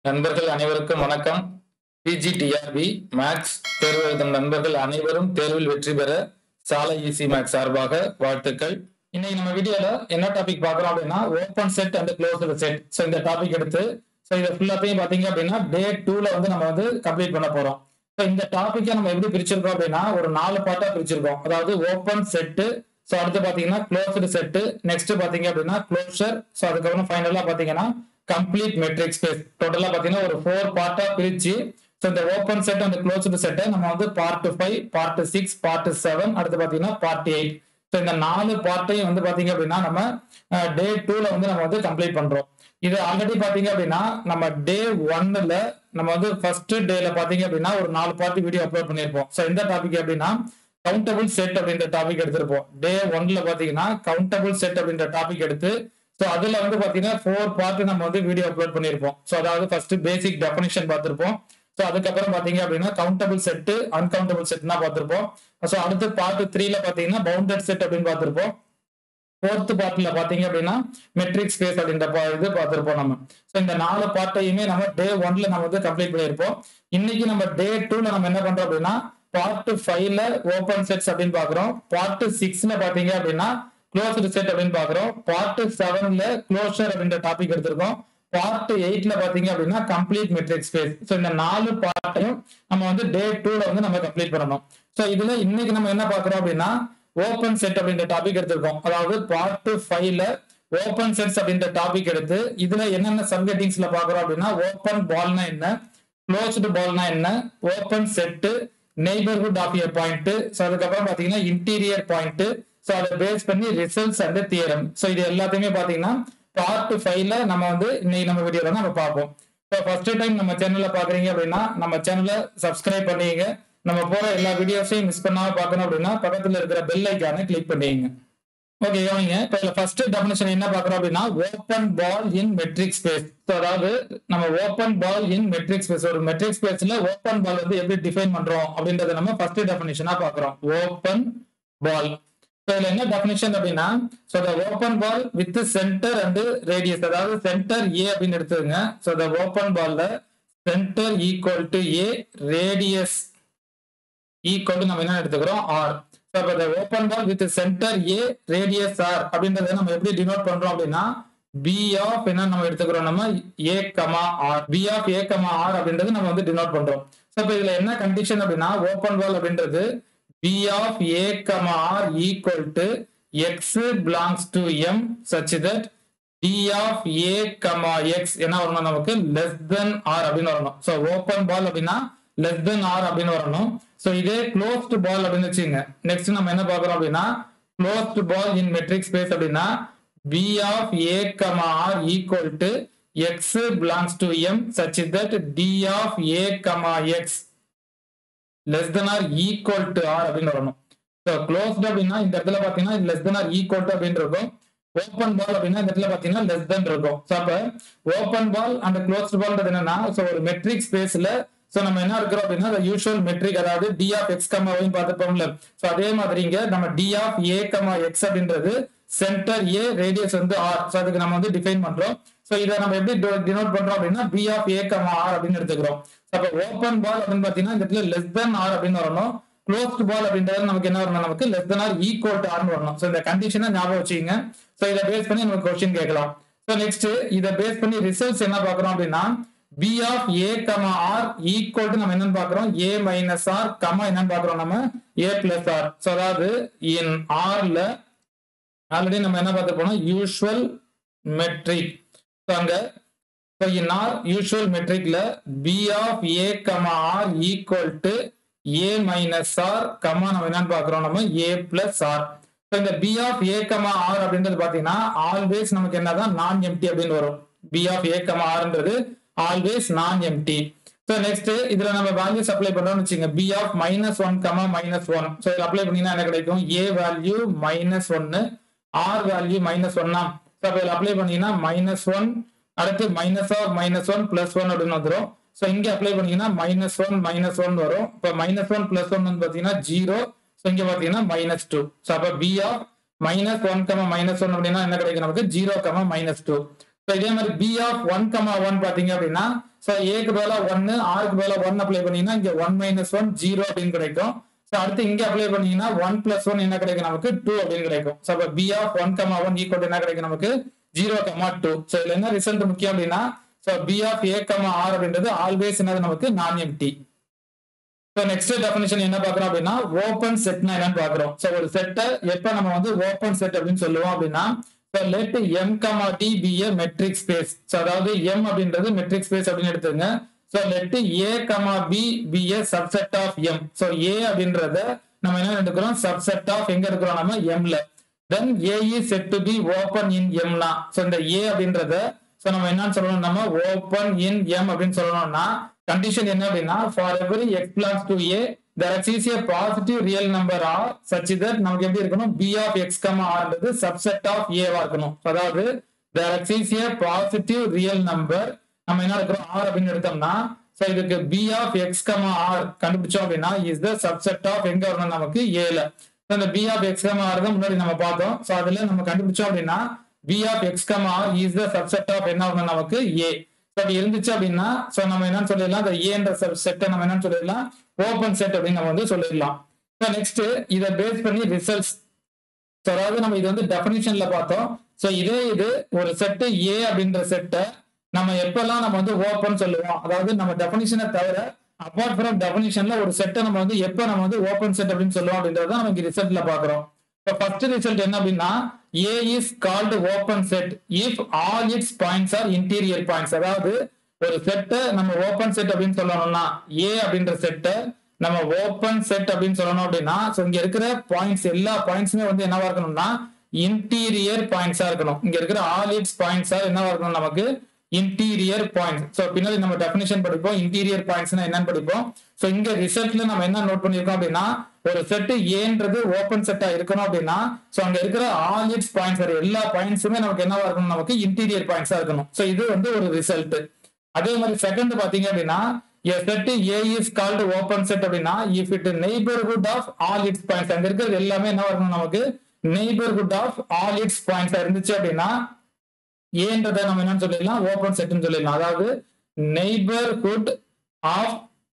நண்பர்கள் அனைவருக்கும் வணக்கம் பிஜிடிஆர்பி மேக்ஸ் தேர்வு எழுதும் நண்பர்கள் அனைவரும் தேர்வில் வெற்றி பெற சாலை ஈசி மேக்ஸ் சார்பாக வாழ்த்துக்கள் இன்னைக்கு நம்ம வீடியோல என்ன டாபிக் பார்க்கறோம் அப்படின்னா open set and closed set so இந்த டாபிக் எடுத்து ஸோ இதை ஃபுல்லாத்தையும் பார்த்தீங்க அப்படின்னா டே டூல வந்து நம்ம வந்து கம்ப்ளீட் பண்ண போறோம் ஸோ இந்த டாபிக்கை நம்ம எப்படி பிரிச்சிருக்கோம் அப்படின்னா ஒரு நாலு பார்ட்டா பிரிச்சிருக்கோம் அதாவது ஓப்பன் செட்டு ஸோ அடுத்து பார்த்தீங்கன்னா க்ளோஸ்டு செட்டு நெக்ஸ்ட் பார்த்தீங்க அப்படின்னா க்ளோஷர் ஸோ அதுக்கப்புறம் ஃபைனலாக பார்த்தீங்கன்னா கம்ப்ளீட் மெட்ரிக் ஸ்பேஸ் டோட்டலாக பார்த்தீங்கன்னா ஒரு ஃபோர் பார்ட்டா பிரிச்சு ஸோ இந்த ஓப்பன் செட் அண்ட் க்ளோஸ்டு செட்டை நம்ம வந்து part five part six part seven அடுத்து பார்த்தீங்கன்னா பார்ட் எயிட் ஸோ இந்த நாலு பார்ட்டையும் வந்து பார்த்தீங்க அப்படின்னா நம்ம டே டூல வந்து நம்ம வந்து கம்ப்ளீட் பண்றோம் இது ஆல்ரெடி பாத்தீங்க அப்படின்னா நம்ம டே ஒன்னுல நம்ம வந்து ஃபர்ஸ்ட் டேல பாத்தீங்க அப்படின்னா ஒரு நாலு பார்ட் வீடியோ அப்லோட் பண்ணியிருப்போம் ஸோ இந்த டாபிக் அப்படின்னா கவுண்டபிள் செட் அப்படின்ற டாபிக் எடுத்திருப்போம் டே ஒன்ல பாத்தீங்கன்னா கவுண்டபிள் செட் அப்படின்ற டாபிக் எடுத்து ஸோ அதுல வந்து பாத்தீங்கன்னா ஃபோர் பார்ட் நம்ம வந்து வீடியோ அப்லோட் பண்ணியிருப்போம் ஸோ அதாவது ஃபர்ஸ்ட் பேசிக் டெஃபினிஷன் பார்த்திருப்போம் ஸோ அதுக்கப்புறம் பாத்தீங்க அப்படின்னா கவுண்டபிள் செட் அன்கவுண்டபிள் செட்னா பார்த்திருப்போம் ஸோ அடுத்து பார்ட் த்ரீல பாத்தீங்கன்னா பவுண்டட் செட் அப்படின்னு பார்த்திருப்போம் ஃபோர்த் பார்ட்ல பாத்தீங்க அப்படின்னா மெட்ரிக் ஸ்பேஸ் அப்படின்ற பா- இது பார்த்திருப்போம் நம்ம ஸோ இந்த நாலு பார்ட்டையுமே நம்ம டே ஒன்ல நம்ம வந்து கம்ப்ளீட் பண்ணியிருப்போம் இன்னைக்கு நம்ம டே டூல நம்ம என்ன பண்றோம் அப்படின்னா பார்ட் ஃபைவ்ல ஓப்பன் செட்ஸ் அப்படின்னு பாக்குறோம் பார்ட் சிக்ஸ்ல பாத்தீங்க அப்படின்னா க்ளோஸ்டு செட் அப்படின்னு பாக்குறோம் பார்ட் செவன்ல க்ளோஷர் அப்படின்ற டாபிக் எடுத்திருக்கோம் பார்ட் எயிட்ல பாத்தீங்க அப்படின்னா கம்ப்ளீட் மெட்ரிக் ஸ்பேஸ் ஸோ இந்த நாலு பார்ட்டையும் நம்ம வந்து டே டூல வந்து நம்ம கம்ப்ளீட் பண்ணணும் ஸோ இதுல இன்னைக்கு நம்ம என்ன பாக்குறோம் அப்படின்னா ஓப்பன் செட் அப்படின்ற டாபிக் எடுத்திருக்கோம் அதாவது பார்ட் ஃபைவ்ல ஓப்பன் செட்ஸ் அப்படின்ற டாபிக் எடுத்து இதுல என்னென்ன சப்ஹெட்டிங்ஸ்ல பாக்குறோம் அப்படின்னா ஓப்பன் பால்னா என்ன க்ளோஸ்டு பால்னா என்ன open set neighbourhood of year point so அதுக்கப்புறம் பாத்தீங்கன்னா இன்டீரியர் பாயிண்ட் ஸோ அதை பேஸ் பண்ணி ரிசல்ட்ஸ் அண்ட் தியரம் ஸோ இது எல்லாத்தையுமே பாத்தீங்கன்னா பார்ட் ஃபைவ்ல நம்ம வந்து இன்னைக்கு நம்ம வீடியோல நம்ம பார்ப்போம் ஸோ ஃபர்ஸ்ட் டைம் நம்ம சேனல்ல பாக்குறீங்க அப்படின்னா நம்ம சேனலை சப்ஸ்கிரைப் பண்ணிங்க நம்ம போற எல்லா வீடியோஸையும் மிஸ் பண்ணாம பார்க்கணும் அப்படின்னா பக்கத்துல இருக்கிற பெல் ஐக்கானை கிளிக் பண்ணிங்க ஓகே கவனிங்க இப்போ இதுல ஃபர்ஸ்ட் டெஃபினேஷன் என்ன பார்க்கறோம் அப்படின்னா open ball in metric space அதாவது நம்ம open ball in metric space ஒரு மெட்ரிக் ஸ்பேஸ்ல ஓப்பன் பால் வந்து எப்படி டிஃபைன் பண்றோம் அப்படின்றத நம்ம ஃபர்ஸ்ட் டெஃபினேஷனா பார்க்கறோம் ஓப்பன் பால் இதுல என்ன டெஃபினேஷன் அப்படின்னா so the open ball with centre and radius அதாவது சென்டர் ஏ அப்படின்னு எடுத்துருங்க ஸோ த ஓப்பன் பால்ல centre equal to A radius equal நம்ம என்ன எடுத்துக்கிறோம் ஆர் ஸோ இப்போ இந்த open ball with centre A radius R அப்படின்றத நம்ம எப்படி டினோட் பண்றோம் அப்படின்னா பி ஆஃப் என்ன நம்ம எடுத்துக்கிறோம் நம்ம A comma R B of A comma R அப்படின்றது நம்ம வந்து டினோட் பண்றோம் ஸோ இப்போ இதுல என்ன கண்டிஷன் அப்படின்னா ஓப்பன் பால் அப்படின்றது B of A comma R equal to X belongs to M such that D of A comma X என்ன வரணும் நமக்கு லெஸ் தென் ஆர் அப்படின்னு வரணும் ஸோ ஓப்பன் பால் அப்படின்னா லெஸ் தென் ஆர் அப்படின்னு வரணும் ஸோ இதே க்ளோஸ்டு பால் அப்படின்னு வச்சுங்க நெக்ஸ்ட் நம்ம என்ன பார்க்குறோம் அப்படின்னா closed ball in metric space அப்படின்னா B of A comma R equal to X belongs to M such that D of A comma X less than R equal to R அப்படின்னு வரணும் ஸோ க்ளோஸ்டு அப்படின்னா இந்த இடத்துல பார்த்தீங்கன்னா less than R equal to அப்படின்னு இருக்கும் ஓப்பன் பால் அப்படின்னா இந்த இடத்துல பார்த்தீங்கன்னா லெஸ் தென் இருக்கும் ஸோ அப்போ ஓப்பன் பால் அண்ட் க்ளோஸ்டு பால்ன்றது என்னன்னா ஸோ ஒரு மெட்ரிக் ஸ்பேஸ்ல ஸோ நம்ம என்ன இருக்கிறோம் அப்படின்னா யூஷுவல் மெட்ரிக் அதாவது டி ஆஃப் எக்ஸ் கமா ஒய்னு பார்த்துப்போம்ல ஸோ அதே மாதிரி இங்க நம்ம D of A comma X அப்படின்றது சென்டர் ஏ ரேடியஸ் வந்து ஆர் ஸோ அதுக்கு நம்ம வந்து டிஃபைன் பண்றோம் ஸோ இதை நம்ம எப்படி டினோட் பண்றோம் அப்படின்னா B of A comma R அப்படின்னு எடுத்துக்கிறோம் அப்போ ஓப்பன் பால் அப்படின்னு பார்த்தீங்கன்னா இந்த இடத்துல லெஸ் தென் ஆர் அப்படின்னு வரணும் க்ளோஸ்ட் பால் அப்படின்றது நமக்கு என்ன வரணும் நமக்கு less than R equal to ஆர்னு வரணும் ஸோ இந்த கண்டிஷனை ஞாபகம் வச்சுக்கோங்க ஸோ இதை பேஸ் பண்ணி நமக்கு கொஸ்டின் கேட்கலாம் ஸோ நெக்ஸ்ட் இதை பேஸ் பண்ணி ரிசல்ட்ஸ் என்ன பார்க்குறோம் அப்படின்னா B of A comma R equal to நம்ம என்னன்னு பார்க்குறோம் ஏ மைனஸ் ஆர் கமா என்னன்னு பார்க்குறோம் நம்ம ஏ பிளஸ் ஆர் ஸோ அதாவது இன் ஆர்ல ஆல்ரெடி நம்ம என்ன பார்த்து போனோம் யூஷுவல் மெட்ரிக் ஸோ அங்க ஸோ இன் ஆர் யூஷுவல் மெட்ரிக்ல B of A comma R equal to A minus R comma நம்ம என்னன்னு பார்க்குறோம் நம்ம ஏ பிளஸ் ஆர் ஸோ இந்த B of A comma R அப்படின்றது பார்த்தீங்கன்னா ஆல்வேஸ் நமக்கு என்னதான் நான் எம்டி அப்படின்னு வரும் பி ஆஃப் ஏ கமா ஆர்ன்றது always non empty so next இதுல நம்ம வேல்யூஸ் அப்ளை பண்றோம்னு வச்சுங்க B of minus one comma minus one so இதில் அப்ளை பண்ணீங்கன்னா என்ன கிடைக்கும் ஏ வேல்யூ மைனஸ் ஒன்னு ஆர் வேல்யூ மைனஸ் ஒன்னா ஸோ அப்போ இதில் அப்ளை பண்ணீங்கன்னா மைனஸ் ஒன் அடுத்து minus of minus one plus one அப்படின்னு வந்துடும் ஸோ இங்கே அப்ளை பண்ணீங்கன்னா மைனஸ் ஒன் மைனஸ் ஒன் வரும் இப்போ மைனஸ் ஒன் பிளஸ் ஒன் வந்து பார்த்தீங்கன்னா ஜீரோ ஸோ இங்கே பார்த்தீங்கன்னா மைனஸ் டூ ஸோ அப்போ B of minus one comma minus one அப்படின்னா என்ன கிடைக்கும் நமக்கு zero comma minus two so இதே மாதிரி B of one comma one பாத்தீங்க அப்படின்னா ஸோ ஏக்கு பதிலா ஒன்னு ஆறுக்கு பதிலா ஒன் அப்ளை பண்ணீங்கன்னா இங்க ஒன் மைனஸ் ஒன் ஜீரோ அப்படின்னு கிடைக்கும் ஸோ அடுத்து இங்க அப்ளை பண்ணீங்கன்னா ஒன் பிளஸ் ஒன் என்ன கிடைக்கும் நமக்கு டூ அப்படின்னு கிடைக்கும் ஸோ அப்போ B of one comma one equal என்ன கிடைக்கும் நமக்கு ஜீரோ கமா டூ ஸோ இதுல என்ன ரிசல்ட் முக்கியம் அப்படின்னா so B of A comma R அப்படின்றது ஆல்வேஸ் என்னது நமக்கு நான் எம்டி ஸோ நெக்ஸ்ட் டெஃபினிஷன் என்ன பாக்குறோம் அப்படின்னா ஓப்பன் செட்னா என்னன்னு பாக்குறோம் ஸோ ஒரு செட்டை எப்ப நம்ம வந்து ஓப்பன் செட் அப்படின்னு சொல்லுவோம் அப்படின்னா so let M comma D be a metric space so அதாவது எம் அப்படின்றது மெட்ரிக் ஸ்பேஸ் அப்படின்னு எடுத்துங்க so let A comma B be a subset of M so A அப்படின்றத நம்ம என்ன எடுக்கிறோம் சப்செட் ஆஃப் எங்க இருக்கிறோம் நம்ம எம்ல then A is said to be open in எம்னா ஸோ இந்த ஏ அப்படின்றத ஸோ நம்ம என்னன்னு சொல்லணும் நம்ம ஓப்பன் இன் எம் அப்படின்னு சொல்லணும்னா கண்டிஷன் என்ன அப்படின்னா for every X belongs to A there exists a positive real number r such that நமக்கு எப்படி இருக்கணும் b of x comma r ன்றது subset of a வா இருக்கணும் அதாவது there exists a positive real number நம்ம என்ன இருக்கிறோம் r அப்படின்னு எடுத்தோம்னா சோ இதுக்கு b of x comma r கண்டுபிடிச்சோம் அப்படின்னா is the subset of எங்க வரணும் நமக்கு a ல So, இந்த b of x comma r தான் முன்னாடி நம்ம பார்த்தோம் சோ அதுல நம்ம கண்டுபிடிச்சோம் அப்படின்னா b of x comma r is the subset of என்ன வரணும் நமக்கு a So, அப்படி இருந்துச்சு அப்படின்னா சோ நம்ம என்னன்னு சொல்லிடலாம் அந்த ஏன்ற செட்டை நம்ம என்னன்னு சொல்லிடலாம் ஓப்பன் செட் அப்படின்னு நம்ம வந்து சொல்லிடலாம் ஸோ நெக்ஸ்ட் இதை பேஸ் பண்ணி ரிசல்ட்ஸ் ஸோ அதாவது நம்ம இது வந்து டெஃபினிஷன்ல பார்த்தோம் ஸோ இதே இது ஒரு செட்டு ஏ அப்படின்ற செட்டை நம்ம எப்பெல்லாம் நம்ம வந்து ஓப்பன் சொல்லுவோம் அதாவது நம்ம டெஃபினிஷனை தவிர அப்பார்ட் ஃப்ரம் டெஃபினிஷன்ல ஒரு செட்டை நம்ம வந்து எப்போ நம்ம வந்து ஓப்பன் செட் அப்படின்னு சொல்லுவோம் அப்படின்றத நம்ம இங்க ரிசல்ட்ல பாக்குறோம் இப்போ ஃபர்ஸ்ட் ரிசல்ட் என்ன அப்படின்னா A is called open set if all its points are interior points அதாவது ஒரு செட்டை நம்ம ஓப்பன் செட் அப்படின்னு சொல்லணும்னா ஏ அப்படின்ற செட்டை நம்ம ஓப்பன் செட் அப்படின்னு சொல்லணும் அப்படின்னா ஸோ இங்க இருக்கிற பாயிண்ட்ஸ் எல்லா பாயிண்ட்ஸுமே வந்து என்னவா இருக்கணும்னா இன்டீரியர் பாயிண்ட்ஸா இருக்கணும் இங்க இருக்கிற ஆல் இட்ஸ் பாயிண்ட்ஸா என்னவா இருக்கணும் நமக்கு இன்டீரியர் பாயிண்ட்ஸ் ஸோ பின்னாடி நம்ம டெஃபினிஷன் படிப்போம் இன்டீரியர் பாயிண்ட்ஸ்னா என்னன்னு படிப்போம் ஸோ இங்க ரிசல்ட்ல நம்ம என்ன நோட் பண்ணியிருக்கோம் அப்படின்னா ஒரு செட்டு ஏன்றது ஓப்பன் செட்டா இருக்கணும் அப்படின்னா ஸோ அங்க இருக்கிற ஆல் இட்ஸ் பாயிண்ட்ஸ் எல்லா பாயிண்ட்ஸுமே நமக்கு என்னவா இருக்கணும் நமக்கு இன்டீரியர் பாயிண்ட்ஸா இருக்கணும் ஸோ இது வந்து ஒரு ரிசல்ட் அதே மாதிரி செகண்ட் பாத்தீங்க அப்படின்னா a set A is called open set அப்படின்னா if it neighborhood of all its points அங்க இருக்கிறது எல்லாமே என்ன வரணும் நமக்கு neighborhood of all its points இருந்துச்சு அப்படின்னா ஏன்றதை நம்ம என்னன்னு சொல்லிடலாம் ஓப்பன் செட்னு சொல்லிடலாம் அதாவது neighbourhood of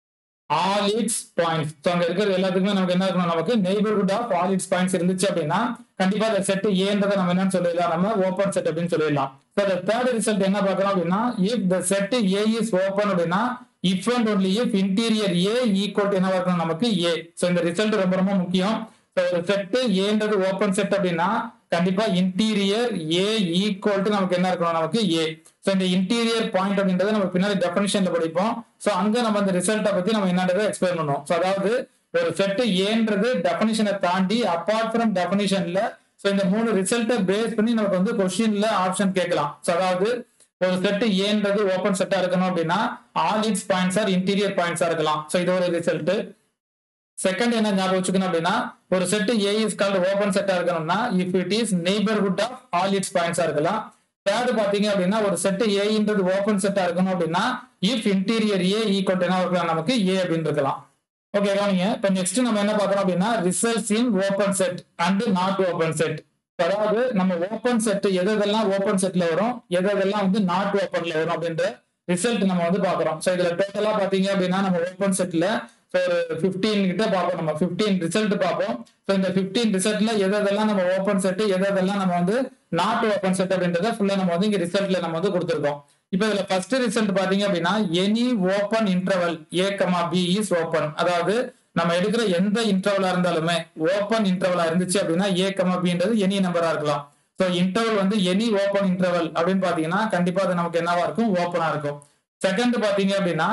all its points so அங்க இருக்கிறது எல்லாத்துக்குமே நமக்கு என்ன இருக்கணும் நமக்கு neighbourhood of all its points இருந்துச்சு அப்படின்னா கண்டிப்பா அந்த செட் ஏன்றதை நம்ம என்னன்னு சொல்லிடலாம் நம்ம ஓப்பன் செட் அப்படின்னு சொல்லிடலாம் ஸோ அந்த தேர்ட் ரிசல்ட் என்ன பார்க்கறோம் அப்படின்னா if the set A is open அப்படின்னா if and only if interior A equal என்ன இருக்கணும் நமக்கு ஏ ஸோ இந்த ரிசல்ட் ரொம்ப ரொம்ப முக்கியம் ஸோ ஒரு செட் ஏன்றது ஓப்பன் செட் அப்படின்னா கண்டிப்பா இன்டீரியர் ஏ ஈக்குவல் டு நமக்கு என்ன இருக்கணும் நமக்கு ஏ ஸோ இந்த இன்டீரியர் பாயிண்ட் அப்படின்றத நம்ம பின்னாடி டெஃபினிஷன்ல படிப்போம் ஸோ அங்க நம்ம அந்த ரிசல்ட்டை பத்தி நம்ம என்னன்றதை எக்ஸ்பிளைன் பண்ணுவோம் ஸோ அதாவது ஒரு செட் ஏன்றது டெஃபினிஷனை தாண்டி அப்பார்ட் ஃப்ரம் டெஃபினிஷன்ல ஸோ இந்த மூணு ரிசல்ட்டை பேஸ் பண்ணி நமக்கு வந்து கொஸ்டின்ல ஆப்ஷன் கேட்கலாம் ஸோ அதாவது ஒரு செட் ஏன்றது ஓப்பன் செட்டா இருக்கணும் அப்படின்னா all its points are interior பாயிண்ட்ஸா இருக்கலாம் ஸோ இது ஒரு ரிசல்ட் செகண்ட் என்ன ஞாபகம் வச்சுக்கணும் அப்படின்னா ஒரு set A is called open செட்டா இருக்கணும்னா if it is neighbourhood of all its பாயிண்ட்ஸா இருக்கலாம் தேர்ட் பாத்தீங்க அப்படின்னா ஒரு செட் ஏன்றது ஓப்பன் செட்டா இருக்கணும் அப்படின்னா இஃப் இன்டீரியர் ஏ ஈக்குவல் என்ன இருக்கலாம் நமக்கு ஏ அப்படின்னு இருக்கலாம் ஓகே கவனிங்க இப்போ நெக்ஸ்ட் நம்ம என்ன பார்க்கறோம் அப்படின்னா results in open set and not open set அதாவது நம்ம ஓப்பன் செட் எது எதெல்லாம் ஓப்பன் செட்ல வரும் எது எதெல்லாம் வந்து நாட் ஓப்பன்ல வரும் அப்படின்ற ரிசல்ட் நம்ம வந்து பாக்குறோம் ஸோ இதுல டோட்டலா பாத்தீங்க அப்படின்னா நம்ம ஓப்பன் செட்ல ஒரு ஃபிஃப்டீன் கிட்ட பார்ப்போம் நம்ம ஃபிஃப்டீன் ரிசல்ட் பார்ப்போம் ஸோ இந்த ஃபிஃப்டீன் ரிசல்ட்ல எது எதெல்லாம் நம்ம ஓப்பன் செட் எது எதெல்லாம் நம்ம வந்து நாட் ஓப்பன் செட் அப்படின்றத ஃபுல்லா நம்ம வந்து இங்க ரிசல்ட்ல நம்ம வந்து கொடுத்துருக்கோம் இப்போ இதுல ஃபர்ஸ்ட் ரிசல்ட் பாத்தீங்க அப்படின்னா any open interval A comma B is open அதாவது நம்ம எடுக்கிற எந்த இன்டர்வலா இருந்தாலுமே ஓப்பன் இன்டர்வலா இருந்துச்சு அப்படின்னா ஏ கமா பின்றது எனி நம்பரா இருக்கலாம் ஸோ இன்டர்வல் வந்து எனி ஓப்பன் இன்டர்வல் அப்படின்னு பாத்தீங்கன்னா கண்டிப்பா அது நமக்கு என்னவா இருக்கும் ஓப்பனா இருக்கும் செகண்ட் பாத்தீங்க அப்படின்னா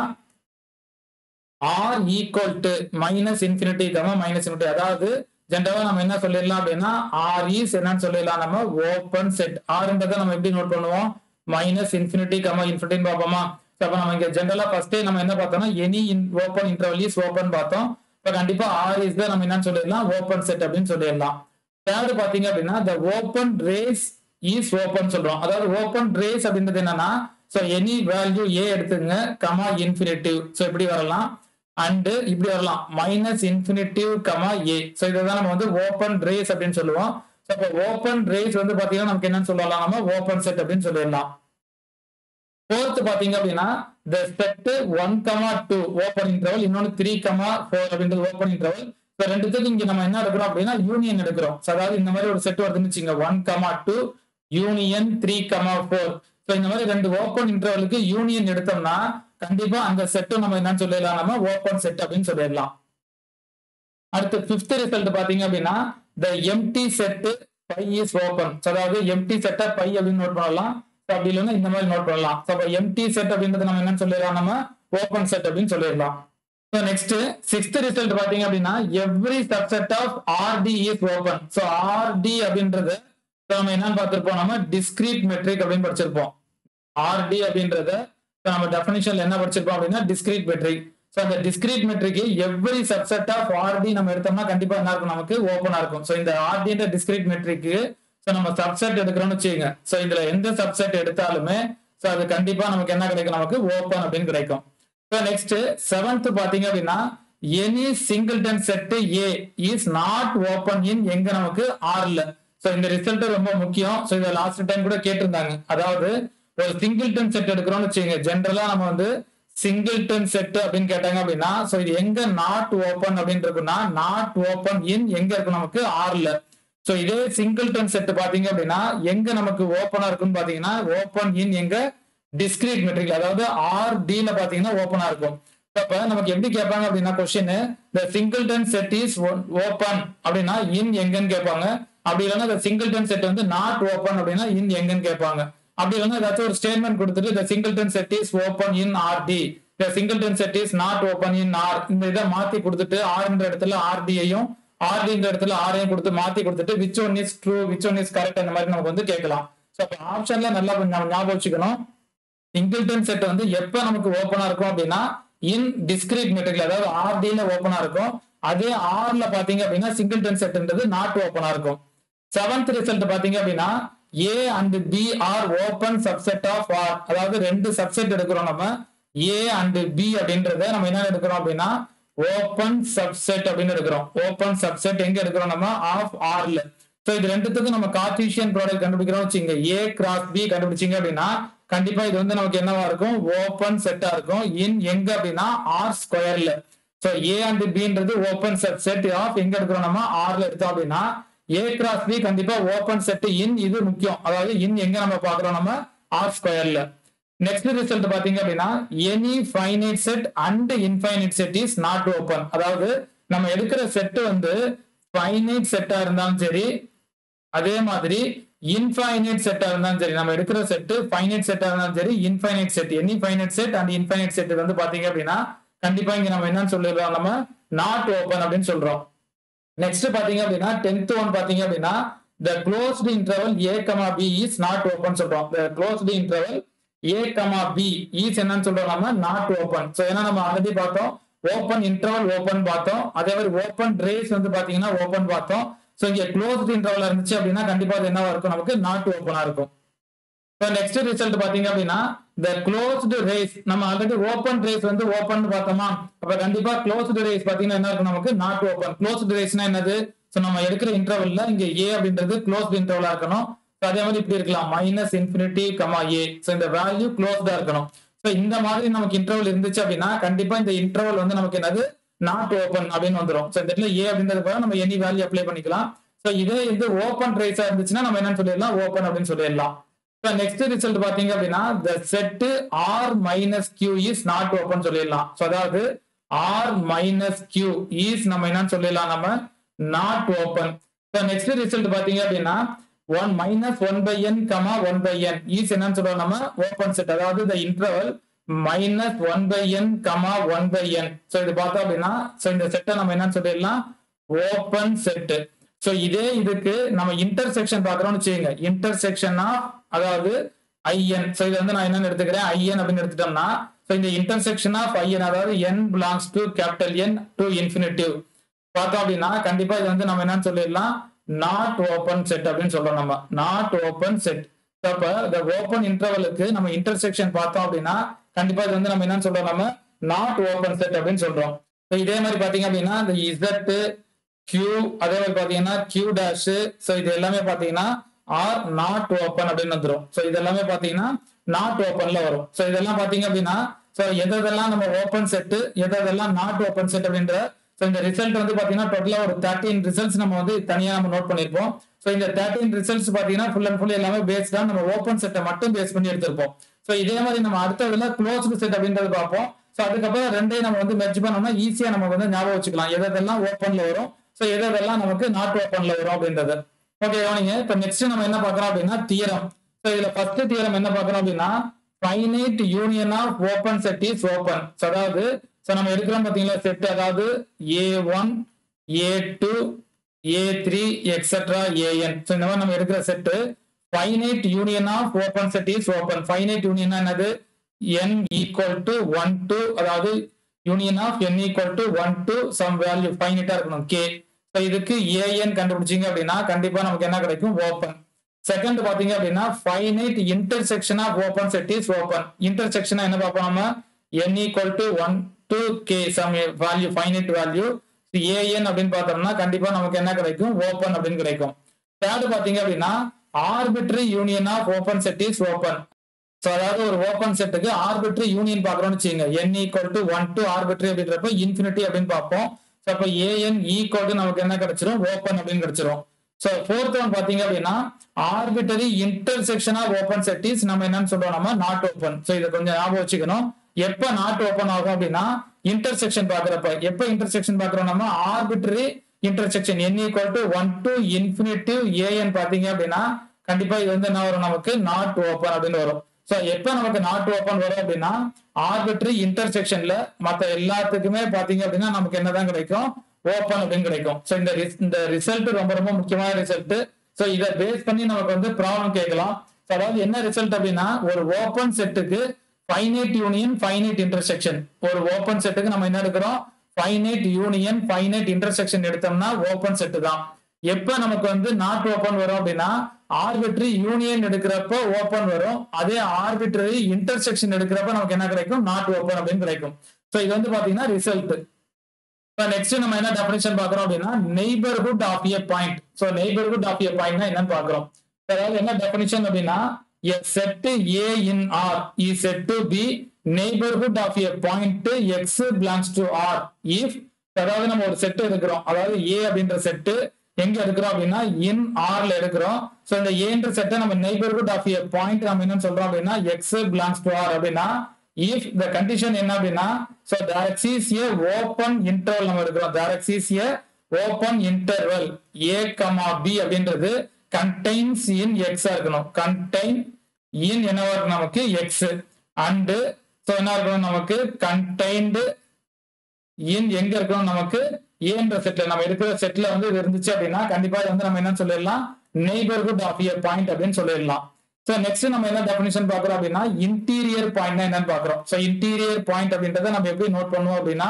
R equal to minus infinity comma minus infinity அதாவது ஜென்ரலா நம்ம என்ன சொல்லிடலாம் அப்படின்னா ஆர் இஸ் என்னன்னு சொல்லிடலாம் நம்ம ஓப்பன் செட் ஆர்ன்றதை நம்ம எப்படி நோட் பண்ணுவோம் மைனஸ் இன்ஃபினிட்டி கமா இன்ஃபினிட்டின்னு பார்ப்போமா அப்ப நம்ம இங்க ஜென்ரலா ஃபர்ஸ்டே நம்ம என்ன பார்த்தோம்னா any open interval is open பார்த்தோம் இப்போ கண்டிப்பா ஆர் இஸ் தான் நம்ம என்னன்னு சொல்லிடலாம் ஓப்பன் செட் அப்படின்னு சொல்லிடலாம் தேர்ட் பாத்தீங்க அப்படின்னா the open rays is open சொல்றோம் அதாவது ஓப்பன் ரேஸ் அப்படின்றது என்னன்னா ஸோ எனி வேல்யூ ஏ எடுத்துங்க கமா இன்ஃபினிட்டிவ் ஸோ இப்படி வரலாம் அண்ட் இப்படி வரலாம் minus infinity comma A so இதை தான் நம்ம வந்து ஓப்பன் ரேஸ் அப்படின்னு சொல்லுவோம் ஸோ இப்போ ஓப்பன் ரேஸ் வந்து பாத்தீங்கன்னா நமக்கு என்னன்னு சொல்லலாம் நம்ம ஓப்பன் செட் அப்படின்னு சொல்லிடலாம் ஃபோர்த் பாத்தீங்க அப்படின்னா the set one comma two open interval இன்னொன்னு த்ரீ கமா ஃபோர் அப்படின்றது ஓப்பன் இன்டர்வல் இப்போ ரெண்டுத்துக்கு இங்க நம்ம என்ன எடுக்கிறோம் அப்படின்னா யூனியன் எடுக்கிறோம் So, அதாவது இந்த மாதிரி ஒரு செட் வருதுன்னு வச்சுங்க one comma two union three comma four so இந்த மாதிரி ரெண்டு ஓப்பன் இன்டர்வலுக்கு யூனியன் எடுத்தோம்னா கண்டிப்பா அந்த செட்டும் நம்ம என்னன்னு சொல்லிடலாம் நம்ம ஓப்பன் செட் அப்படின்னு சொல்லிடலாம் அடுத்து ஃபிஃப்த் ரிசல்ட் பாத்தீங்க அப்படின்னா the empty set phi is open அதாவது எம்டி செட்டை பை அப்படின்னு நோட் பண்ணலாம் So, அப்படி இல்லைன்னா இந்த மாதிரி நோட் பண்ணலாம் ஸோ அப்போ எம்டி செட் அப்படின்றது நம்ம என்னன்னு சொல்லிடலாம் நம்ம ஓப்பன் செட் அப்படின்னு சொல்லிடலாம் ஸோ நெக்ஸ்ட் சிக்ஸ்த் ரிசல்ட் பாத்தீங்க அப்படின்னா every subset of R D is open so R D அப்படின்றது so நம்ம என்னன்னு பார்த்திருப்போம் நம்ம டிஸ்கிரீட் மெட்ரிக் அப்படின்னு படிச்சிருப்போம் ஆர்டி அப்படின்றத so நம்ம டெஃபினிஷன்ல என்ன படிச்சிருப்போம் அப்படின்னா டிஸ்கிரீட் மெட்ரிக் ஸோ அந்த discrete metric every subset of R D நம்ம எடுத்தோம்னா கண்டிப்பா என்ன இருக்கும் நமக்கு ஓப்பனா இருக்கும் ஸோ இந்த ஆர்டின்ற டிஸ்கிரீட் மெட்ரிக்கு ஸோ நம்ம சப்செட் எடுக்கிறோம்னு வச்சுக்கோங்க ஸோ இதுல எந்த சப்செட் எடுத்தாலுமே ஸோ அது கண்டிப்பா நமக்கு என்ன கிடைக்கும் நமக்கு ஓப்பன் அப்படின்னு கிடைக்கும் ஸோ நெக்ஸ்ட் செவன்த் பாத்தீங்க அப்படின்னா any singleton set A is not open in எங்க நமக்கு ஆர்ல ஸோ இந்த ரிசல்ட் ரொம்ப முக்கியம் ஸோ இதை லாஸ்ட் டைம் கூட கேட்டிருந்தாங்க அதாவது ஒரு சிங்கிள்டன் செட் எடுக்கிறோம்னு வச்சுக்கோங்க ஜென்ரலா நம்ம வந்து சிங்கிள்டன் செட் அப்படின்னு கேட்டாங்க அப்படின்னா ஸோ இது எங்க நாட் ஓப்பன் அப்படின்னு இருக்குன்னா நாட் ஓப்பன் இன் எங்க இருக்கு நமக்கு ஆர்ல ஸோ இதே சிங்கிள்டன் செட் பாத்தீங்க அப்படின்னா எங்க நமக்கு ஓப்பனா இருக்குன்னு பாத்தீங்கன்னா ஓப்பன் இன் எங்க டிஸ்கிரீட் மெட்ரிக் அதாவது ஆர் டில பாத்தீங்கன்னா ஓப்பனா இருக்கும் அப்ப நமக்கு எப்படி கேட்பாங்க அப்படின்னா question the singleton set is open அப்படின்னா இன் எங்கன்னு கேட்பாங்க அப்படி இல்லைன்னா இந்த சிங்கிள்டன் செட் வந்து நாட் ஓப்பன் அப்படின்னா இன் எங்கன்னு கேட்பாங்க அப்படி இல்லைன்னா ஏதாச்சும் ஒரு ஸ்டேட்மெண்ட் கொடுத்துட்டு the singleton set is open in R D the singleton set is not open in R இந்த இதை மாத்தி கொடுத்துட்டு ஆர்ன்ற இடத்துல ஆர்டியையும் ஆர்டின்ற இடத்துல ஆரையும் கொடுத்து மாத்தி கொடுத்துட்டு which one is true which one is correct அந்த மாதிரி நமக்கு வந்து கேட்கலாம் ஸோ அப்போ ஆப்ஷன்ல நல்லா கொஞ்சம் ஞாபகம் வச்சுக்கணும் சிங்கிள்டன் செட் வந்து எப்ப நமக்கு ஓப்பனா இருக்கும் அப்படின்னா இன் டிஸ்கிரீட் மெட்ரிக்ல அதாவது ஆர்டில ஓப்பனா இருக்கும் அதே ஆர்ல பாத்தீங்க அப்படின்னா சிங்கிள்டன் செட்ன்றது நாட் ஓப்பனா இருக்கும் செவன்த் ரிசல்ட் பாத்தீங்க அப்படின்னா A and B are open subset of R அதாவது ரெண்டு சப்செட் எடுக்கிறோம் நம்ம ஏ அண்ட் பி அப்படின்றத நம்ம என்ன எடுக்கிறோம் அப்படின்னா ஓப்பன் சப்செட் அப்படின்னு எடுக்கிறோம் ஓப்பன் சப்செட் எங்க எடுக்கிறோம் நம்ம ஆஃப் ஆர்ல சோ இது ரெண்டுத்துக்கும் நம்ம கார்டீசியன் ப்ராடக்ட் கண்டுபிடிக்கிறோம் வச்சுங்க ஏ கிராஸ் பி கண்டுபிடிச்சிங்க அப்படின்னா கண்டிப்பா இது வந்து நமக்கு என்னவா இருக்கும் ஓப்பன் செட்டா இருக்கும் இன் எங்க அப்படின்னா ஆர் ஸ்கொயர்ல சோ ஏ அண்ட் பின்றது ஓப்பன் செட் செட் ஆஃப் எங்க எடுக்கிறோம் நம்ம ஆர்ல எடுத்தோம் அப்படின்னா ஏ கிராஸ் பி கண்டிப்பா ஓப்பன் செட் இன் இது முக்கியம் அதாவது இன் எங்க நம்ம பாக்குறோம் நம்ம ஆர் ஸ்கொயர்ல நெக்ஸ்ட் ரிசல்ட் பாத்தீங்க அப்படின்னா any finite set and infinite set is not open அதாவது நம்ம எடுக்கிற செட் வந்து ஃபைனைட் செட்டா இருந்தாலும் சரி அதே மாதிரி இன்ஃபைனைட் செட்டா இருந்தாலும் சரி நம்ம எடுக்கிற செட் ஃபைனைட் செட்டா இருந்தாலும் சரி infinite set any finite set and infinite set வந்து பாத்தீங்க அப்படின்னா கண்டிப்பா இங்க நம்ம என்னன்னு சொல்லிடுறோம் நம்ம நாட் ஓப்பன் அப்படின்னு சொல்றோம் நெக்ஸ்ட் பாத்தீங்க அப்படின்னா டென்த் ஒன் பாத்தீங்க அப்படின்னா the closed interval A comma B is not open சொல்றோம் the closed interval A comma B is என்னன்னு சொல்றோம் நம்ம நாட் ஓப்பன் ஸோ ஏன்னா நம்ம ஆல்ரெடி பார்த்தோம் ஓப்பன் இன்டர்வல் ஓப்பன் பார்த்தோம் அதே மாதிரி ஓப்பன் ரேஸ் வந்து பாத்தீங்கன்னா ஓப்பன் பார்த்தோம் ஸோ இங்க க்ளோஸ்ட் இன்டர்வல் இருந்துச்சு அப்படின்னா கண்டிப்பா அது என்னவா இருக்கும் நமக்கு நாட் ஓப்பனா இருக்கும் ஸோ நெக்ஸ்ட் ரிசல்ட் பாத்தீங்க அப்படின்னா த க்ளோஸ்டு ரேஸ் நம்ம ஆல்ரெடி ஓப்பன் ரேஸ் வந்து ஓப்பன் பார்த்தோமா அப்ப கண்டிப்பா க்ளோஸ்டு ரேஸ் பாத்தீங்கன்னா என்ன இருக்கும் நமக்கு நாட் ஓப்பன் க்ளோஸ்டு ரேஸ்னா என்னது ஸோ நம்ம எடுக்கிற இன்டர்வல்ல இங்க ஏ அப்படின்றது க்ளோஸ்டு இன்டர்வலா இருக்கணும் So அதே மாதிரி இப்படி இருக்கலாம் minus infinity comma A so இந்த வேல்யூ க்ளோஸ்டா இருக்கணும் ஸோ இந்த மாதிரி நமக்கு இன்டர்வல் இருந்துச்சு அப்படின்னா கண்டிப்பா இந்த இன்டர்வல் வந்து நமக்கு என்னது நாட் ஓப்பன் அப்படின்னு வந்துடும் ஸோ இந்த இடத்துல ஏ அப்படின்றது போல நம்ம எனி வேல்யூ அப்ளை பண்ணிக்கலாம் ஸோ இதே இது ஓப்பன் ரேஸா இருந்துச்சுன்னா நம்ம என்னன்னு சொல்லிடலாம் ஓப்பன் அப்படின்னு சொல்லிடலாம் ஸோ நெக்ஸ்ட் ரிசல்ட் பாத்தீங்க அப்படின்னா the set R minus Q is not open சொல்லிடலாம் ஸோ அதாவது ஆர் மைனஸ் கியூ இஸ் நம்ம என்னன்னு சொல்லிடலாம் நம்ம not open so next result பாத்தீங்க அப்படின்னா one minus one by n comma one by n is என்னன்னு சொல்றோம் நம்ம ஓப்பன் செட் அதாவது இந்த interval minus one by n comma one by n so இது பார்த்தோம் அப்படின்னா ஸோ இந்த செட்டை நம்ம என்னன்னு சொல்லிடலாம் ஓப்பன் செட் ஸோ இதே இதுக்கு நம்ம இன்டர்செக்ஷன் பார்க்கறோம்னு வச்சுக்கோங்க இன்டர்செக்ஷன் ஆஃப் அதாவது ஐஎன் ஸோ இது வந்து நான் என்னன்னு எடுத்துக்கிறேன் ஐஎன் அப்படின்னு எடுத்துட்டோம்னா ஸோ இந்த இன்டர்செக்ஷன் ஆஃப் ஐஎன் அதாவது n belongs to capital N to infinitive பார்த்தோம் அப்படின்னா கண்டிப்பா இது வந்து நம்ம என்னன்னு சொல்லிடலாம் நாட் ஓப்பன் செட் அப்படின்னு சொல்றோம் நம்ம நாட் ஓப்பன் செட் அப்ப இந்த ஓப்பன் இன்டர்வலுக்கு நம்ம இன்டர்செக்ஷன் பார்த்தோம் அப்படின்னா கண்டிப்பா இது வந்து நம்ம என்னன்னு சொல்றோம் நம்ம நாட் ஓப்பன் செட் அப்படின்னு சொல்றோம் So இதே மாதிரி பாத்தீங்க அப்படின்னா இந்த இசட் கியூ அதே மாதிரி பாத்தீங்கன்னா கியூ டேஷ் ஸோ இது எல்லாமே பாத்தீங்கன்னா ஆர் நாட் ஓப்பன் அப்படின்னு வந்துரும் ஸோ இதெல்லாமே பாத்தீங்கன்னா நாட் ஓப்பன்ல வரும் ஸோ இதெல்லாம் பாத்தீங்க அப்படின்னா ஸோ எதெல்லாம் நம்ம ஓப்பன் செட்டு எதெல்லாம் நாட் ஓப்பன் செட் அப்படின்ற ஸோ இந்த ரிசல்ட் வந்து பாத்தீங்கன்னா டோட்டலா ஒரு தேர்ட்டின் ரிசல்ட்ஸ் நம்ம வந்து தனியா நம்ம நோட் பண்ணிருப்போம் ஸோ இந்த தேர்ட்டின் ரிசல்ட்ஸ் பாத்தீங்கன்னா ஃபுல் அண்ட் ஃபுல் எல்லாமே பேஸ்ட் தான் நம்ம ஓப்பன் செட்டை மட்டும் பேஸ் பண்ணி எடுத்திருப்போம் ஸோ இதே மாதிரி நம்ம அடுத்ததுல க்ளோஸ்டு செட் அப்படின்றது பார்ப்போம் ஸோ அதுக்கப்புறம் ரெண்டையும் நம்ம வந்து மெர்ஜ் பண்ணோம்னா ஈஸியா நம்ம வந்து ஞாபகம் வச்சுக்கலாம் எதெல்லாம் ஓப்பன்ல வரும் ஸோ எதெல்லாம் நமக்கு நாட் ஓப்பன்ல வரும் அப்படின்றது ஓகே கவனிங்க இப்போ நெக்ஸ்ட் நம்ம என்ன பார்க்கறோம் அப்படின்னா தியரம் ஸோ இதுல ஃபர்ஸ்ட் தியரம் என்ன பார்க்கறோம் அப்படின்னா finite union of open set is open so அதாவது ஸோ நம்ம எடுக்கிறோம் பார்த்தீங்களா செட் அதாவது A one A two A three etcetera A n so இந்த மாதிரி நம்ம எடுக்கிற set finite union of open set is open finite union என்னது n equal to one to அதாவது union of n equal to one to some value ஃபைனைட்டா இருக்கணும் k so இதுக்கு AN கண்டுபிடிச்சீங்க அப்படின்னா கண்டிப்பா நமக்கு என்ன கிடைக்கும் ஓப்பன் செகண்ட் பாத்தீங்க அப்படின்னா finite intersection of open set is open intersection என்ன பார்ப்போம் நம்ம n equal to one to k some value finite value A n அப்படின்னு பார்த்தோம்னா கண்டிப்பா நமக்கு என்ன கிடைக்கும் ஓப்பன் அப்படின்னு கிடைக்கும் தேர்ட் பாத்தீங்க அப்படின்னா arbitrary union of open set is open so அதாவது ஒரு ஓப்பன் செட்டுக்கு ஆர்பிட்ரி யூனியன் பார்க்குறோம்னு வச்சுங்க n equal to one to arbitrary அப்படின்றப்ப இன்ஃபினிட்டி அப்படின்னு பார்ப்போம் ஸோ அப்போ ஏஎன் ஈக்குவல் டு நமக்கு என்ன கிடைச்சிரும் ஓப்பன் அப்படின்னு கிடைச்சிரும் ஸோ ஃபோர்த் ஒன் பார்த்தீங்க அப்படின்னா arbitrary intersection of open set is நம்ம என்னன்னு சொல்றோம் நம்ம நாட் ஓப்பன் ஸோ இதை கொஞ்சம் ஞாபகம் வச்சுக்கணும் எப்ப நாட் ஓப்பன் ஆகும் அப்படின்னா இன்டர்செக்ஷன் பாக்குறப்ப எப்ப இன்டர்செக்ஷன் பாக்குறோம் நம்ம arbitrary intersection n equal to one to infinitive A n பாத்தீங்க அப்படின்னா கண்டிப்பா இது வந்து என்ன வரும் நமக்கு நாட் ஓப்பன் அப்படின்னு வரும் சோ எப்ப நமக்கு நாட் ஓப்பன் வரும் அப்படின்னா ஆர்பிட்ரி இன்டர்செக்ஷன்ல மத்த எல்லாத்துக்குமே பாத்தீங்க அப்படின்னா நமக்கு என்னதான் கிடைக்கும் ஓப்பன் அப்படின்னு கிடைக்கும் சோ இந்த ris- இந்த ரிசல்ட் ரொம்ப ரொம்ப முக்கியமான ரிசல்ட் சோ இதை பேஸ் பண்ணி நமக்கு வந்து ப்ராப்ளம் கேட்கலாம் So, அதாவது என்ன ரிசல்ட் அப்படின்னா ஒரு ஓப்பன் செட்டுக்கு ஃபைனைட் யூனியன் ஃபைனைட் இன்டர்செக்ஷன் ஒரு ஓப்பன் செட்டுக்கு நம்ம என்ன எடுக்கிறோம் ஃபைனைட் யூனியன் ஃபைனைட் இன்டர்செக்ஷன் எடுத்தோம்னா ஓப்பன் செட்டு தான் எப்ப நமக்கு வந்து நாட் ஓப்பன் வரும் அப்படின்னா ஆர்பிட்ரி யூனியன் எடுக்கிறப்ப ஓப்பன் வரும் அதே ஆர்பிட்ரரி இன்டர்செக்ஷன் எடுக்கிறப்ப நமக்கு என்ன கிடைக்கும் நாட் ஓப்பன் அப்படின்னு கிடைக்கும் சோ இது வந்து பாத்தீங்கன்னா ரிசல்ட் நெக்ஸ்ட் நம்ம என்ன டெபினிஷன் பாக்குறோம் அப்படின்னா neighbourhood of a point so neighbourhood of a பாயிண்ட்னா என்னன்னு பாக்குறோம் அதாவது என்ன டெபினிஷன் அப்படின்னா a set a in r is said to be neighborhood of a point x belongs to r if அதாவது நம்ம ஒரு செட் எடுக்கிறோம் அதாவது a அப்படின்ற செட்டு எங்க எடுக்கிறோம் அப்படின்னா இன் ஆர்ல எடுக்கிறோம் சோ இந்த ஏன்ற செட்டை நம்ம நெய்பர்ஹுட் ஆஃப் a பாயிண்ட் நம்ம என்ன சொல்றோம் அப்படின்னா x belongs to r அப்படின்னா if the condition என்ன அப்படின்னா so there exists a open interval நம்ம எடுக்கிறோம் there exists a open interval a comma b அப்படின்றது contains in x ஆ இருக்கணும் contain in என்னவா இருக்கும் நமக்கு x and so என்ன இருக்கணும் நமக்கு contained in எங்க இருக்கணும் நமக்கு ஏன்ற செட்ல நம்ம எடுக்கிற செட்ல வந்து இது இருந்துச்சு அப்படின்னா கண்டிப்பா இது வந்து நம்ம என்ன சொல்லிடலாம் நெய்பர்ஹுட் ஆஃப் இயர் பாயிண்ட் அப்படின்னு சொல்லிடலாம் சோ நெக்ஸ்ட் நம்ம என்ன டெபினிஷன் பாக்குறோம் அப்படின்னா இன்டீரியர் பாயிண்ட் என்னன்னு பாக்குறோம் சோ இன்டீரியர் பாயிண்ட் அப்படின்றத நம்ம எப்படி நோட் பண்ணுவோம் அப்படின்னா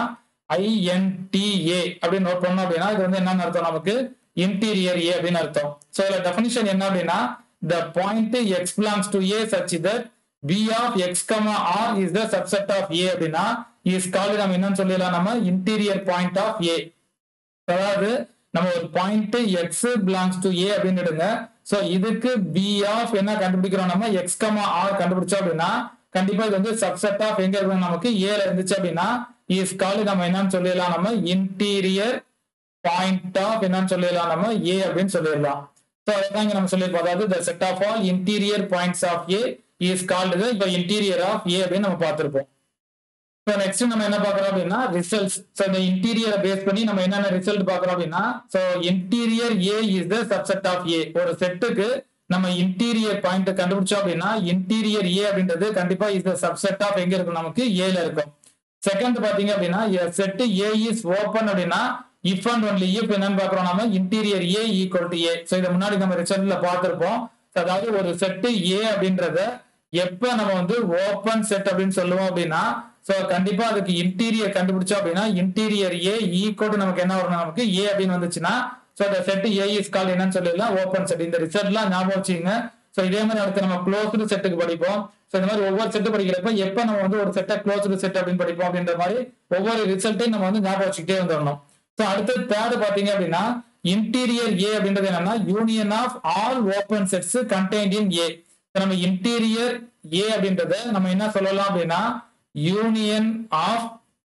ஐஎன்டிஏ அப்படின்னு நோட் பண்ணோம் அப்படின்னா இது வந்து என்னன்னு அர்த்தம் நமக்கு இன்டீரியர் ஏ அப்படின்னு அர்த்தம் சோ இதுல டெபினிஷன் என்ன அப்படின்னா the point x belongs to a such that b of x comma r is the subset of a அப்படின்னா is called நம்ம என்னன்னு சொல்லிடலாம் நம்ம இன்டீரியர் பாயிண்ட் ஆஃப் a அதாவது நம்ம ஒரு point x belongs to A அப்படின்னு எடுங்க சோ இதுக்கு பி ஆஃப் என்ன கண்டுபிடிக்கிறோம் நம்ம எக்ஸ் கமா ஆர் கண்டுபிடிச்சோம் அப்படின்னா கண்டிப்பா இது வந்து சப்செட் ஆஃப் எங்க இருக்கு நமக்கு ஏல இருந்துச்சு அப்படின்னா இஸ் கால் நம்ம என்னன்னு சொல்லிடலாம் நம்ம இன்டீரியர் பாயிண்ட் ஆஃப் என்னன்னு சொல்லிடலாம் நம்ம ஏ அப்படின்னு சொல்லிடலாம் ஸோ அதான் இங்க நம்ம சொல்லியிருப்போம் அதாவது the set of all interior points of A is called the இப்போ interior of A அப்படின்னு நம்ம பார்த்திருப்போம் ஸோ நெக்ஸ்ட் நம்ம என்ன பார்க்கறோம் அப்படின்னா ரிசல்ட்ஸ் ஸோ இந்த இன்டீரியரை பேஸ் பண்ணி நம்ம என்னென்ன ரிசல்ட் பார்க்கறோம் அப்படின்னா so interior A is the subset of A ஒரு செட்டுக்கு நம்ம இன்டீரியர் பாயிண்ட் கண்டுபிடிச்சோம் அப்படின்னா இன்டீரியர் ஏ அப்படின்றது கண்டிப்பா இஸ் த சப்செட் ஆஃப் எங்க இருக்கும் நமக்கு ஏல இருக்கும் செகண்ட் பாத்தீங்க அப்படின்னா செட் ஏ இஸ் ஓப்பன் அப்படின்னா இஃப் அண்ட் ஒன்லி இஃப் என்னன்னு பாக்குறோம் நம்ம interior A equal to A so இதை முன்னாடி நம்ம ரிசல்ட்ல பார்த்திருப்போம் So, அதாவது ஒரு செட் ஏ அப்படின்றத எப்ப நம்ம வந்து ஓப்பன் செட் அப்படின்னு சொல்லுவோம் அப்படின்னா சோ கண்டிப்பா அதுக்கு இன்டீரியர் கண்டுபிடிச்சோம் அப்படின்னா இன்டீரியர் ஏ ஈக்குவல் நமக்கு என்ன வரும் நமக்கு ஏ அப்படின்னு வந்துச்சுன்னா சோ இந்த செட் ஏ இஸ் கால் என்னன்னு சொல்லிடலாம் ஓப்பன் செட் இந்த ரிசல்ட்லாம் ஞாபகம் வச்சுங்க சோ இதே மாதிரி அடுத்து நம்ம க்ளோஸ்டு செட்டுக்கு படிப்போம் சோ இந்த மாதிரி ஒவ்வொரு செட்டு படிக்கிறப்ப எப்ப நம்ம வந்து ஒரு செட்டை க்ளோஸ்டு செட் அப்படின்னு படிப்போம் அப்படின்ற மாதிரி ஒவ்வொரு ரிசல்ட்டையும் நம்ம வந்து ஞாபகம் வச்சுக்கிட்டே வந்துடணும் சோ அடுத்து தேர்ட் பாத்தீங்க அப்படின்னா இன்டீரியர் ஏ அப்படின்றது என்னன்னா union of all open sets contained in A நம்ம இன்டீரியர் ஏ அப்படின்றத நம்ம என்ன சொல்லலாம் அப்படின்னா union of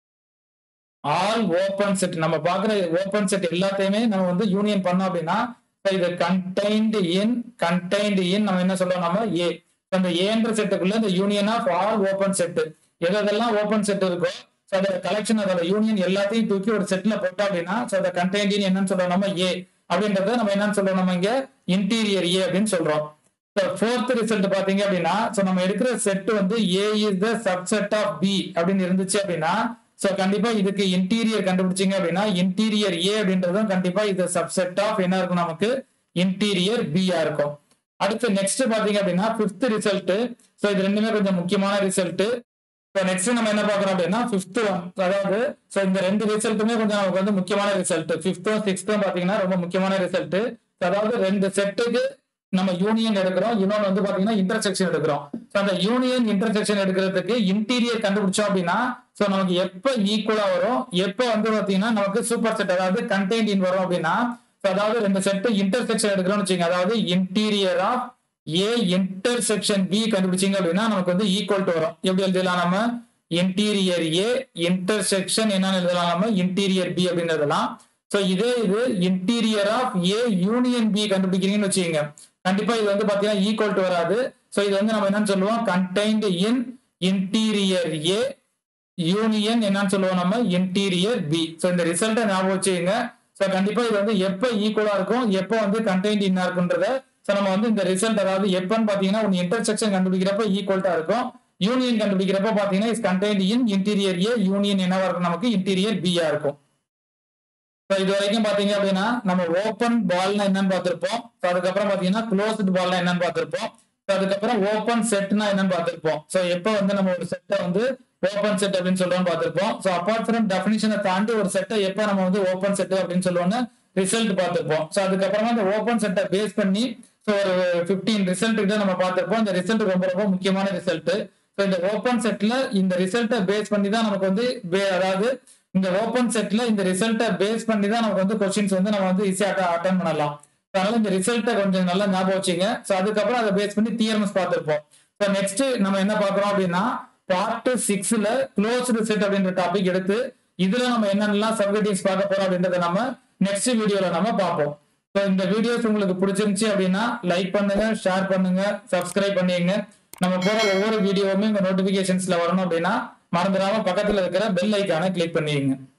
all open set நம்ம பாக்குற ஓப்பன் செட் எல்லாத்தையுமே நம்ம வந்து யூனியன் பண்ணோம் அப்படின்னா so இது கண்டெய்ன்டு இன் கண்டெய்ன்டு இன் நம்ம என்ன சொல்றோம் நம்ம ஏ அந்த ஏன்ற செட்டுக்குள்ள இந்த union of all open set எதெல்லாம் ஓப்பன் செட் இருக்கோ ஸோ அதோட கலெக்ஷன் அதோட யூனியன் எல்லாத்தையும் தூக்கி ஒரு செட்ல போட்டோம் அப்படின்னா ஸோ அதை கண்டெய்ன்ட் இன் என்னன்னு சொல்றோம் நம்ம ஏ அப்படின்றத நம்ம என்னன்னு சொல்றோம் நம்ம இங்க இன்டீரியர் ஏ அப்படின்னு சொல்றோம் ஃபோர்த் ரிசல்ட் பாத்தீங்க அப்படின்னா சோ நம்ம எடுக்கிற செட் வந்து A is the subset of B அப்படின்னு இருந்துச்சு அப்படின்னா சோ கண்டிப்பா இதுக்கு இன்டீரியர் கண்டுபிடிச்சீங்க அப்படின்னா இன்டீரியர் ஏ அப்படின்றதும் கண்டிப்பா இது சப்செட் ஆஃப் என்ன இருக்கும் நமக்கு இன்டீரியர் பியா இருக்கும் அடுத்து நெக்ஸ்ட் பாத்தீங்க அப்படின்னா பிப்த் ரிசல்ட் சோ இது ரெண்டுமே கொஞ்சம் முக்கியமான ரிசல்ட் இப்போ நெக்ஸ்ட் நம்ம என்ன பார்க்கறோம் அப்படின்னா ஃபிஃப்த் ஒன் அதாவது ஸோ இந்த ரெண்டு ரிசல்ட்டுமே கொஞ்சம் நமக்கு வந்து முக்கியமான ரிசல்ட் ஃபிஃப்த்தும் சிக்ஸ்த்தும் பார்த்தீங்கன்னா ரொம்ப முக்கியமான ரிசல்ட் அதாவது ரெண்டு செட்டுக்கு நம்ம யூனியன் எடுக்கிறோம் இன்னொன்று வந்து பார்த்தீங்கன்னா இன்டர்செக்ஷன் எடுக்கிறோம் ஸோ அந்த யூனியன் இன்டர்செக்ஷன் எடுக்கிறதுக்கு இன்டீரியர் கண்டுபிடிச்சோம் அப்படின்னா ஸோ நமக்கு எப்போ ஈக்குவலா வரும் எப்போ வந்து பார்த்தீங்கன்னா நமக்கு சூப்பர் செட் அதாவது கண்டெய்ன்ட் இன் வரும் அப்படின்னா ஸோ அதாவது ரெண்டு செட்டு இன்டர்செக்ஷன் எடுக்கிறோம்னு வச்சுங்க அதாவது interior of A intersection B கண்டுபிடிச்சீங்க அப்படின்னா நமக்கு வந்து ஈக்குவல் டு வரும் எப்படி எழுதலாம் நம்ம இன்டீரியர் ஏ இன்டர்செக்ஷன் என்னன்னு எழுதலாம் நம்ம இன்டீரியர் பி அப்படின்னு எழுதலாம் ஸோ இதே இது interior of A union B கண்டுபிடிக்கிறீங்கன்னு வச்சுக்கோங்க கண்டிப்பா இது வந்து பாத்தீங்கன்னா ஈக்குவல் டு வராது ஸோ இது வந்து நம்ம என்னன்னு சொல்லுவோம் contained in interior A union என்னன்னு சொல்லுவோம் நம்ம இன்டீரியர் பி ஸோ இந்த ரிசல்ட்டை ஞாபகம் வச்சுக்கோங்க ஸோ கண்டிப்பா இது வந்து எப்போ ஈக்குவலா இருக்கும் எப்போ வந்து கண்டெய்ன்ட் இன்னா இருக்குன்றத ஸோ நம்ம வந்து இந்த ரிசல்ட் அதாவது எப்பன்னு பாத்தீங்கன்னா ஒன்று இன்டர்செக்ஷன் கண்டுபிடிக்கிறப்ப ஈக்குவல்ட்டா இருக்கும் யூனியன் கண்டுபிடிக்கிறப்ப பாத்தீங்கன்னா is contained in interior A union என்னவா இருக்கும் நமக்கு இன்டீரியர் பியா இருக்கும் ஸோ இது வரைக்கும் பாத்தீங்க அப்படின்னா நம்ம ஓப்பன் பால்னா என்னன்னு பார்த்திருப்போம் ஸோ அதுக்கப்புறம் பாத்தீங்கன்னா க்ளோஸ்டு பால்னா என்னன்னு பார்த்திருப்போம் ஸோ அதுக்கப்புறம் ஓப்பன் செட்னா என்னன்னு பார்த்திருப்போம் ஸோ எப்போ வந்து நம்ம ஒரு செட்டை வந்து ஓப்பன் செட் அப்படின்னு சொல்றோம்னு பார்த்திருப்போம் ஸோ அப்பார்ட் ஃப்ரம் டெஃபினிஷனை தாண்டி ஒரு செட்டை எப்போ நம்ம வந்து ஓப்பன் செட் அப்படின்னு சொல்லுவோம்னு ரிசல்ட் பார்த்திருப்போம் ஸோ அதுக்கப்புறமா இந்த ஓப்பன் செட்டை பேஸ் பண்ணி ஸோ ஒரு ஃபிஃப்டீன் ரிசல்ட் கிட்ட நம்ம பார்த்திருப்போம் இந்த ரிசல்ட் ரொம்ப ரொம்ப முக்கியமான ரிசல்ட் ஸோ இந்த ஓப்பன் செட்ல இந்த ரிசல்ட்டை பேஸ் பண்ணி தான் நமக்கு வந்து வே- அதாவது இந்த ஓப்பன் செட்ல இந்த ரிசல்ட்டை பேஸ் பண்ணி தான் நமக்கு வந்து கொஸ்டின்ஸ் வந்து நம்ம வந்து ஈஸியாக அட்டன் பண்ணலாம் So, அதனால இந்த ரிசல்ட்டை கொஞ்சம் நல்லா ஞாபகம் வச்சுங்க ஸோ அதுக்கப்புறம் அதை பேஸ் பண்ணி தியரம்ஸ் பார்த்திருப்போம் ஸோ நெக்ஸ்ட் நம்ம என்ன பார்க்குறோம் அப்படின்னா பார்ட் சிக்ஸ்ல க்ளோஸ்டு செட் அப்படின்ற டாபிக் எடுத்து இதுல நம்ம என்னென்னலாம் சப்கட்டிவ்ஸ் பார்க்க போறோம் அப்படின்றத நம்ம நெக்ஸ்ட் வீடியோல நம்ம பார்ப்போம் ஸோ இந்த வீடியோஸ் உங்களுக்கு பிடிச்சிருந்துச்சு அப்படின்னா லைக் பண்ணுங்க ஷேர் பண்ணுங்க சப்ஸ்கிரைப் பண்ணிடுங்க நம்ம போற ஒவ்வொரு வீடியோவுமே உங்க நோட்டிபிகேஷன்ஸ்ல வரணும் அப்படின்னா மறந்துடாம பக்கத்துல இருக்கிற பெல் ஐக்கானை கிளிக் பண்ணிடுங்க